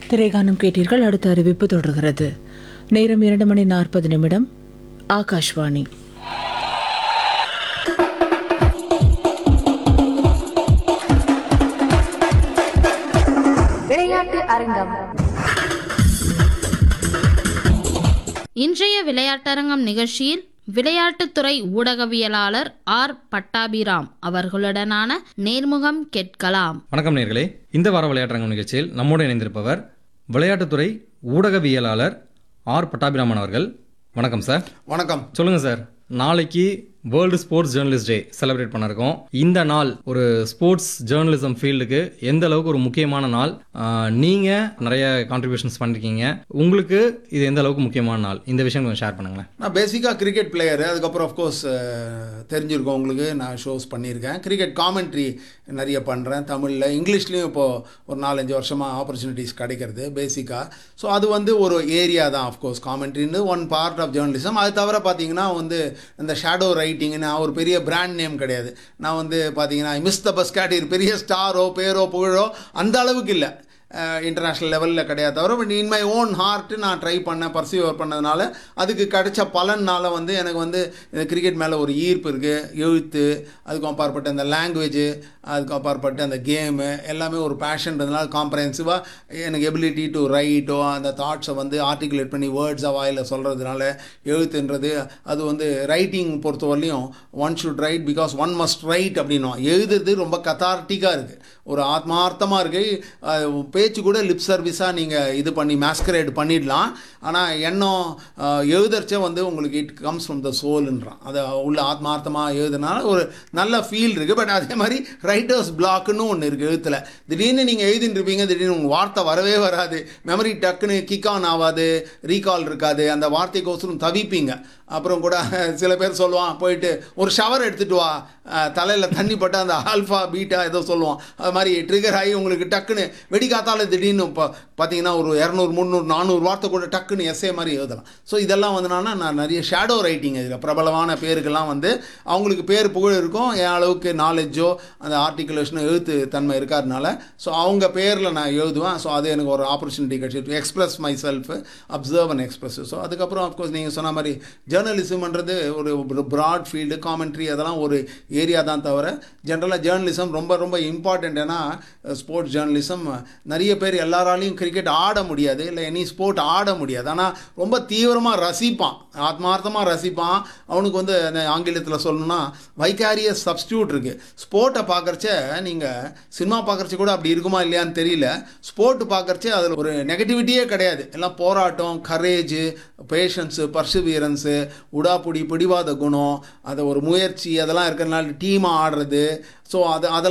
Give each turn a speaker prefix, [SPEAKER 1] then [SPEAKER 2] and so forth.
[SPEAKER 1] திரைகானம் கேட்டீர்கள் அடுத்த அறிவிப்பு தொடர்கிறது நேரம் இரண்டு மணி நாற்பது நிமிடம் ஆகாஷ்வாணி
[SPEAKER 2] விளையாட்டு அரங்கம்
[SPEAKER 3] இன்றைய விளையாட்டரங்கம் நிகழ்ச்சியில் விளையாட்டுத்துறை ஊடகவியலாளர் ஆர் பட்டாபிராம் அவர்களுடனான நேர்முகம் கேட்கலாம்
[SPEAKER 4] வணக்கம் நேர்களே இந்த வார விளையாட்டரங்கம் நிகழ்ச்சியில் நம்மோடு இணைந்திருப்பவர் விளையாட்டுத்துறை ஊடகவியலாளர் ஆர் பட்டாபிராமன் அவர்கள் வணக்கம் சார்
[SPEAKER 5] வணக்கம்
[SPEAKER 4] சொல்லுங்கள் சார் நாளைக்கு world sports journalist day celebrate பண்ண இருக்கோம் இந்த நாள் ஒரு ஸ்போர்ட்ஸ் ஜேர்னலிசம் ஃபீல்டுக்கு எந்த அளவுக்கு ஒரு முக்கியமான நாள் ஆஹ், நீங்க நிறைய கான்ட்ரிபியூஷன்ஸ் பண்ணிருக்கீங்க உங்களுக்கு இது எந்த அளவுக்கு முக்கியமான நாள் இந்த விஷயம் கொஞ்சம் ஷேர் பண்ணுங்களேன்
[SPEAKER 5] நான் பேசிக்காக கிரிக்கெட் பிளேயரு அதுக்கப்புறம் அஃப்கோர்ஸ் தெரிஞ்சிருக்கோம் உங்களுக்கு நான் ஷோஸ் பண்ணியிருக்கேன் கிரிக்கெட் காமெண்ட்ரி நிறைய பண்ணுறேன் தமிழில் இங்கிலீஷ்லேயும் இப்போது ஒரு நாலஞ்சு வருஷமாக ஆப்பர்ச்சுனிட்டிஸ் கிடைக்கிறது பேசிக்காக ஸோ அது வந்து ஒரு ஏரியா தான் அஃப்கோர்ஸ் காமெண்ட்ரின்னு ஒன் பார்ட் ஆஃப் ஜேர்னலிசம் அது தவிர பார்த்தீங்கன்னா வந்து இந்த ஷேடோ ரைட்டிங் நான் ஒரு பெரிய பிராண்ட் நேம் கிடையாது நான் வந்து பார்த்தீங்கன்னா மிஸ் த பஸ் கேட்டீர் பெரிய ஸ்டாரோ பேரோ புகழோ அந்த அளவுக்கு இல்லை இன்டர்நேஷ்னல் லெவலில் கிடையாது தவிர but in my own heart நான் ட்ரை பண்ணேன் பர்சியூவர் பண்ணதுனால அதுக்கு கிடைச்ச பலனால் வந்து எனக்கு வந்து இந்த கிரிக்கெட் மேலே ஒரு ஈர்ப்பு இருக்குது எழுத்து அதுக்கு அப்பாற்பட்ட அந்த லாங்குவேஜ் அதுக்கு அப்பாற்பட்ட அந்த கேமு எல்லாமே ஒரு பேஷன்றதுனால காம்ப்ரஹென்சிவாக எனக்கு எபிலிட்டி டு ரைட்டோ அந்த தாட்ஸை வந்து ஆர்டிகுலேட் பண்ணி வேர்ட்ஸை வாயில் சொல்கிறதுனால எழுத்துன்றது அது வந்து ரைட்டிங் பொறுத்தவரையிலையும் one should write because one must write அப்படின்னும் எழுதுறது ரொம்ப கத்தார்டிக்காக இருக்குது ஒரு ஆத்மார்த்தமாக இருக்குது பேச்சு கூட லிப் சர்வீஸாக நீங்கள் இது பண்ணி மேஸ்கரேட் பண்ணிடலாம் ஆனால் எண்ணம் அஹ், எழுதறச்சே வந்து உங்களுக்கு இட் கம்ஸ் ஃப்ரம் த சோல்ன்றான் அதை உள்ள ஆத்மார்த்தமாக எழுதுனால ஒரு நல்ல ஃபீல் இருக்குது பட் அதே மாதிரி ரைட்டர்ஸ் பிளாக்குன்னு ஒன்று இருக்குது எழுத்தில் திடீர்னு நீங்கள் எழுதிட்டு இருப்பீங்க திடீர்னு உங்கள் வார்த்தை வரவே வராது மெமரி டக்குன்னு கிக் ஆன் ஆகாது ரீகால் இருக்காது அந்த வார்த்தைக்கோசரம் தவிப்பீங்க அப்புறம் கூட சில பேர் சொல்லுவான் போயிட்டு ஒரு ஷவர் எடுத்துட்டு வா தலையில் தண்ணி பட்டு அந்த ஆல்ஃபா பீட்டா ஏதோ சொல்லுவான் அது மாதிரி ட்ரிகர் ஆகி உங்களுக்கு டக்குன்னு வெடிக்காத்தால திடீர்னு இப்போ பார்த்தீங்கன்னா ஒரு இரநூறு முந்நூறு நானூறு வார்த்தை கூட டக்குன்னு எஸ்ஏ மாதிரி எழுதலாம் ஸோ இதெல்லாம் வந்துனான்னா நான் நிறைய ஷேடோ ரைட்டிங் இதில் பிரபலமான பேருக்கெல்லாம் வந்து அவங்களுக்கு பேர் புகழ் இருக்கும் என் அளவுக்கு நாலேஜோ அந்த ஆர்டிகுலேஷனோ எழுத்து தன்மை இருக்காதனால ஸோ அவங்க பேரில் நான் எழுதுவேன் ஸோ அது எனக்கு ஒரு ஆப்பர்ச்சுனிட்டி கிடச்சி express myself observe and express so அதுக்கப்புறம் அஃப்கோர்ஸ் நீங்கள் சொன்ன மாதிரி ஜேர்னலிசம்ன்றது ஒரு ப்ராட் ஃபீல்டு காமெண்ட்ரி அதெல்லாம் ஒரு ஏரியா தான் தவிர ஜென்ரலாக ஜேர்னலிசம் ரொம்ப ரொம்ப இம்பார்ட்டண்ட் ஏன்னா ஸ்போர்ட்ஸ் ஜேர்னலிசம் நிறைய பேர் எல்லாராலையும் கிரிக்கெட் ஆட முடியாது இல்லை எனி ஸ்போர்ட் ஆட முடியாது ஆனால் ரொம்ப தீவிரமாக ரசிப்பான் ஆத்மார்த்தமாக ரசிப்பான் அவனுக்கு வந்து அந்த ஆங்கிலத்தில் சொல்லணும்னா வைக்காரியஸ் சப்ஸ்டியூட் இருக்குது ஸ்போர்ட்டை பார்க்குறச்ச நீங்கள் சினிமா பார்க்குறச்ச கூட அப்படி இருக்குமா இல்லையான்னு தெரியல ஸ்போர்ட் பார்க்குறச்ச அதில் ஒரு நெகட்டிவிட்டியே கிடையாது எல்லாம் போராட்டம் கரேஜு பேஷன்ஸு பர்சுவியரன்ஸு உடாப்புடி பிடிவாத குணம் அதை ஒரு முயற்சி அதெல்லாம் இருக்கிறதுனால டீமாக ஆடுறது ஸோ அது அதெல்லாம்